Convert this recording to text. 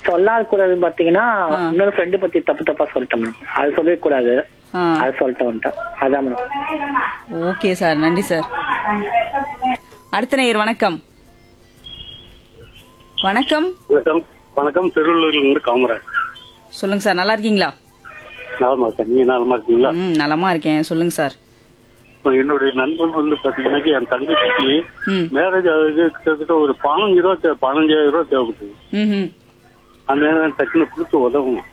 சொல்லாத கூடாதுன்னு பாத்தீங்கன்னா இன்னொரு ஃப்ரெண்டு பத்தி தப்பு தப்பா சொல்லிட்டேன் மேடம் அது சொல்லவே கூடாது ஆ அது சொல்லிட்டு வந்துட்டேன் அதான் மேடம் ஓகே சார் நன்றி சார் அடுத்த நேயர் வணக்கம் வணக்கம் வணக்கம் வணக்கம் திருவள்ளூர்ல இருந்து காமராஜ் சொல்லுங்க சார் நல்லா இருக்கீங்களா நலமா இருக்கேன் நீங்க நலமா இருக்கீங்களா ம் நலமா இருக்கேன் சொல்லுங்க சார் இப்ப என்னுடைய நண்பன் வந்து பாத்தீங்கன்னா என் தங்கச்சிக்கு ம் மேரேஜ் ஆகுது கிட்டத்தட்ட ஒரு பதினஞ்சு ரூபா தே- பதினஞ்சாயிரம் ரூபா தேவைப்படுது ம் ம் அந்த நேரம் டக்குன்னு கொடுத்து உதவும்